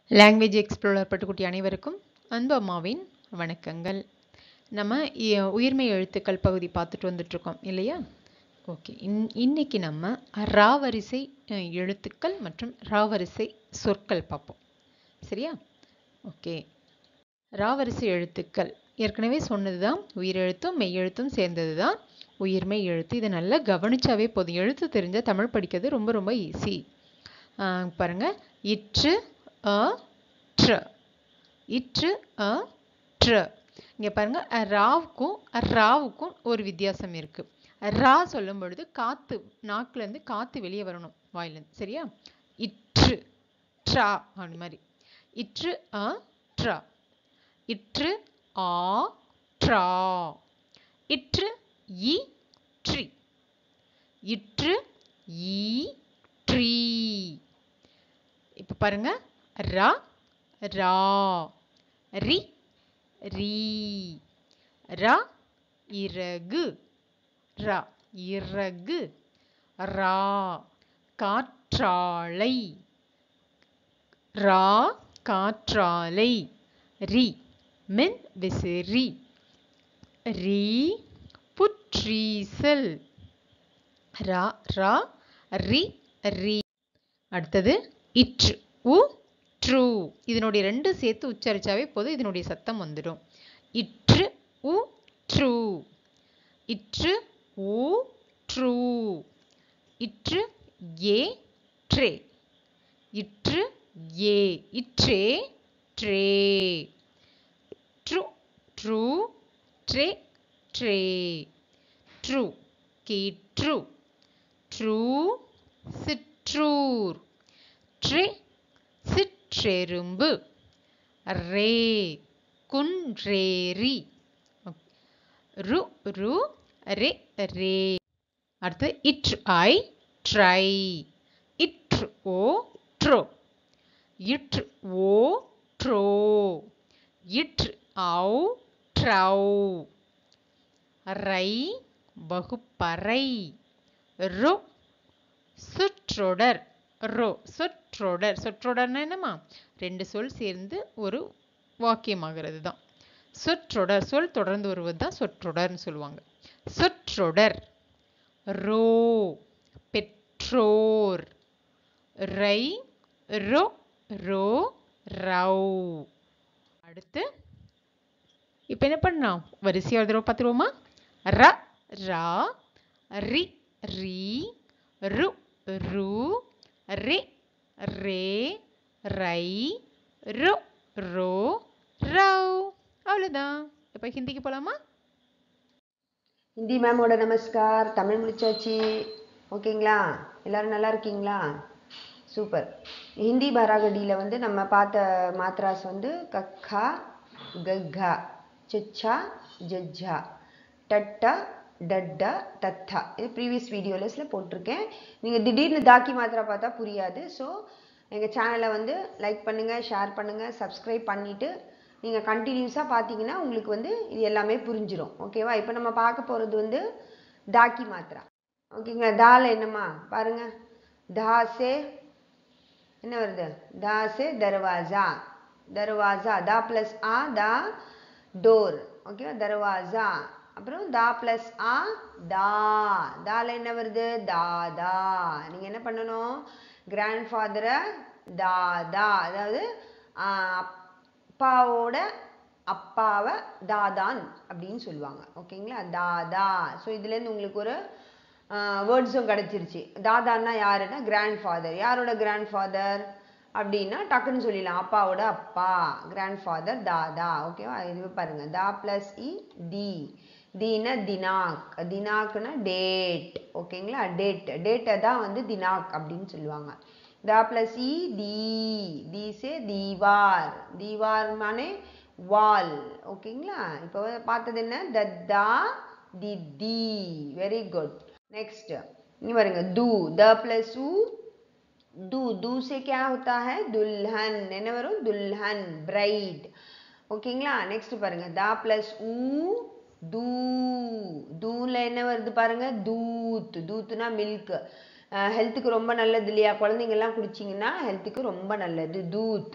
language explorer பட்டுக்குட்டி அனைவருக்கும் அன்பு அம்மாவின் வணக்கங்கள் நம்ம இ- உயிர்மெய் எழுத்துக்கள் பகுதி பார்த்துட்டு வந்துட்ருக்கோம் இல்லையா ஓகே இன் இன்னைக்கு நம்ம ராவரிசை அஹ், எழுத்துக்கள் மற்றும் ராவரிசை சொற்கள் பார்ப்போம் சரியா ஓகே ராவரிசை எழுத்துக்கள் ஏற்கனவே சொன்னது தான் உயிரெழுத்தும் மெய்யெழுத்தும் சேர்ந்தது தான் உயிர்மெய் எழுத்து இதை நல்லா கவனிச்சாவே போதும் எழுத்து தெரிஞ்ச தமிழ் படிக்கிறது ரொம்ப ரொம்ப ஈஸி பாருங்க இற்று அ ட்ர இற்று அ ட்ர இங்க பாருங்க அ, ராவுக்கும் அ, ராவுக்கும் ஒரு வித்தியாசம் இருக்கு ரா சொல்லும் பொழுது காத்து நாக்குல இருந்து காத்து வெளியே வரணும் வாயிலிருந்து சரியா இற்று ட்ரா அந்த மாதிரி இற்று அ ட்ரா இற்று ஆ ட்ரா இற்று இ ட்ரி இற்று ஈ ட்ரீ இப்போ பாருங்க ரா ரா ரி ரீ ரா இறகு ரா இறகு ரா காற்றாழை ரா காற்றாலை ரி மின் விசிறி ரீ புற்றீசல் ரா ரா ரி ரி அடுத்தது இற்று உ ட்ரூ இதனுடைய ரெண்டு சேர்த்து உச்சரிச்சாவே போதும் இதனுடைய சத்தம் வந்துடும் இற்று உ ட்ரூ இற்று உ ட்ரூ இற்று ஏ ட்ரே இற்று ஏ இற்றே ட்ரே ட்ரூ ட்ரூ ட்ரே ட்ரே ட்ரூ கீற்று ட்ரூ சிற்றூர் ட்ரே சிற்றெரும்பு ரே குன்றேரி ரு ரு ரே ரே அடுத்து இற்று ஐ ட்ரை இற்று ஓ ட்ரோ இற்று ஓ ட்ரோ இற்று ஔ ட்ரௌ ரை வகுப்பறை ரோ சொற்றொடர் ரோ சொற்றொடர் சொற்றொடர்னா என்னம்மா ரெண்டு சொல் சேர்ந்து ஒரு வாக்கியமாகிறது தான் சொற்றொடர் சொல் தொடர்ந்து வருவது தான் சொற்றொடர்னு சொல்லுவாங்க சொற்றொடர் ரோ பெற்றோர் ரை ரோ ரோ ரௌ அடுத்து இப்போ என்ன பண்ணலாம் வரிசையா ஒரு தடவை பார்த்துருவோமா ர ரா ரி ரீ ரு ரு ரே ரே ரை ரோ ரோ ரவ் அவ்வளோதான் இப்போ ஹிந்திக்கு போகலாமா ஹிந்தி மேமோட நமஸ்கார் தமிழ் முடிச்சாச்சு ஓகேங்களா எல்லாரும் நல்லா இருக்கீங்களா சூப்பர் ஹிந்தி பாராகடியில் வந்து நம்ம பார்த்த மாத்ராஸ் வந்து கக்கா கக்கா சிச்சா ஜஜ்ஜா டட்டா டட்டா தத்தா இது ப்ரீவியஸ் வீடியோலஸில் போட்டிருக்கேன் நீங்கள் திடீர்னு தாக்கி மாத்திரா பார்த்தா புரியாது ஸோ எங்கள் சேனலை வந்து லைக் பண்ணுங்கள் ஷேர் பண்ணுங்கள் சப்ஸ்கிரைப் பண்ணிவிட்டு நீங்கள் கண்டினியூஸாக பார்த்தீங்கன்னா உங்களுக்கு வந்து இது எல்லாமே புரிஞ்சிடும் ஓகேவா இப்போ நம்ம பார்க்க போகிறது வந்து தாக்கி மாத்திரா ஓகேங்களா தால என்னம்மா பாருங்க தா சே என்ன வருது தா சே தர்வாசா தர்வாசா தா ப்ளஸ் ஆ தா டோர் ஓகேவா தர்வாசா அப்புறம் தா ப்ளஸ் ஆ தா தால என்ன வருது தாதா நீங்கள் என்ன பண்ணணும் கிராண்ட் ஃபாதரை தாதா அதாவது ஆ, அப்பாவோட அப்பாவை தாதான் அப்படின்னு சொல்லுவாங்க ஓகேங்களா தாதா ஸோ இதுலேருந்து உங்களுக்கு ஒரு வேர்ட்ஸும் கிடச்சிருச்சு தாதான்னா யாருன்னா கிராண்ட் ஃபாதர் யாரோட கிராண்ட் ஃபாதர் அப்படின்னா டக்குன்னு சொல்லிடலாம் அப்பாவோட அப்பா கிராண்ட் ஃபாதர் தாதா ஓகேவா இது பாருங்க தா ப்ளஸ் இ தி தீனா தினாக் தினாக்னா டேட் ஓகேங்களா டேட் டேட்டை தான் வந்து தினாக் அப்படின்னு சொல்லுவாங்க தா ப்ளஸ் இ தி தி சே தீவார் தீவார் மானே வால் ஓகேங்களா இப்போ பார்த்தது என்ன தத்தா தித்தி வெரி குட் நெக்ஸ்ட் இங்க பாருங்க து த ப்ளஸ் உ दू दू से क्या होता है दुल्हन என்ன வரும் दुल्हन ब्राइड ஓகேங்களா நெக்ஸ்ட் பாருங்க தா பிளஸ் ஊ தூ தூல என்ன வருது பாருங்க தூத் தூத்துனா மில்க் ஹெல்த்துக்கு ரொம்ப நல்லது இல்லையா குழந்தைங்கெல்லாம் குடிச்சிங்கன்னா ஹெல்த்துக்கு ரொம்ப நல்லது தூத்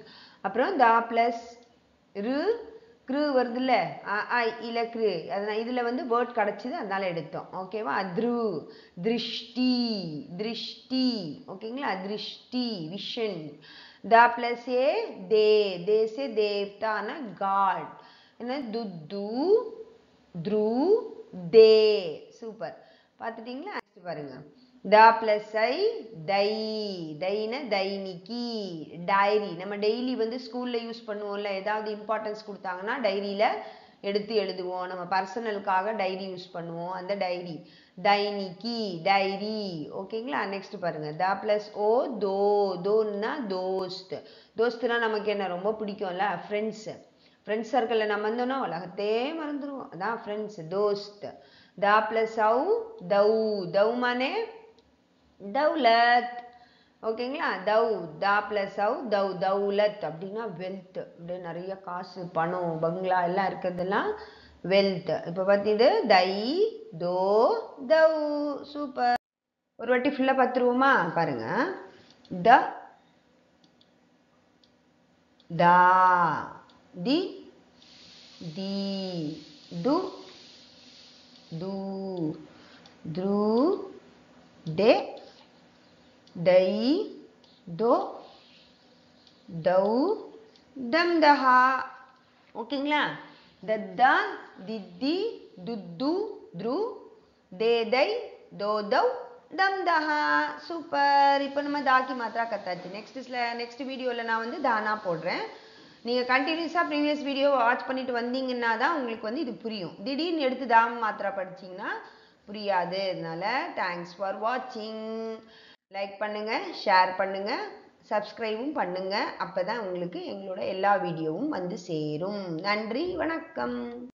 அப்புறம் தா ப்ளஸ் ரு க்ரு வருதுல்ல அ ஆ இல க்ரு அதனால் இதில் வந்து வேர்ட் கிடச்சிது அதனால எடுத்தோம் ஓகேவா த்ரு திருஷ்டி திருஷ்டி ஓகேங்களா திருஷ்டி விஷன் த ப்ளஸ் ஏ தே தேசே தேவ்தான காட் என்ன துத்து த்ரு தே சூப்பர் பார்த்துட்டிங்களா நெக்ஸ்ட் பாருங்க த ப்ளஸ் ஐ தை தைன தைனிக்கி டைரி நம்ம டெய்லி வந்து ஸ்கூலில் யூஸ் பண்ணுவோம்ல ஏதாவது இம்பார்ட்டன்ஸ் கொடுத்தாங்கன்னா டைரியில் எடுத்து எழுதுவோம் நம்ம பர்சனலுக்காக டைரி யூஸ் பண்ணுவோம் அந்த டைரி தைனிக்கி டைரி ஓகேங்களா நெக்ஸ்ட் பாருங்க த ப்ளஸ் ஓ தோ தோன்னா தோஸ்த் தோஸ்துனா நமக்கு என்ன ரொம்ப பிடிக்கும்ல ஃப்ரெண்ட்ஸ் ஃப்ரெண்ட்ஸ் சர்க்கிளில் நம்ம இருந்தோம்னா உலகத்தே மறந்துடுவோம் அதான் ஃப்ரெண்ட்ஸ் தோஸ்த் த ப்ளஸ் அவு தௌ தௌ மானே தௌலத் ஓகேங்களா தௌ தா ப்ளஸ் அவு தௌ தௌலத் அப்படின்னா வெல்த் அப்படியே நிறைய காசு பணம் பங்களா எல்லாம் இருக்கிறதெல்லாம் வெல்த் இப்போ பார்த்தீது தை தோ தௌ சூப்பர் ஒரு வாட்டி ஃபுல்லாக பார்த்துருவோமா பாருங்க த தா தி தி து து த்ரு டே தை தோ தௌ தம் தஹா ஓகேங்களா தத்தா தித்தி துத்து த்ரு தே தை தோ தௌ தம் தஹா சூப்பர் இப்போ நம்ம தாக்கி மாத்திரா கத்தாச்சு நெக்ஸ்ட் நெக்ஸ்ட் வீடியோவில் நான் வந்து தானா போடுறேன் நீங்கள் கண்டினியூஸாக ப்ரீவியஸ் வீடியோ வாட்ச் பண்ணிட்டு வந்தீங்கன்னா தான் உங்களுக்கு வந்து இது புரியும் திடீர்னு எடுத்து தாம் மாத்திரா படிச்சீங்கன்னா புரியாது அதனால தேங்க்ஸ் ஃபார் வாட்சிங் லைக் பண்ணுங்க ஷேர் பண்ணுங்க சப்ஸ்கிரைபும் பண்ணுங்க அப்பதான் உங்களுக்கு எங்களோட எல்லா வீடியோவும் வந்து சேரும் நன்றி வணக்கம்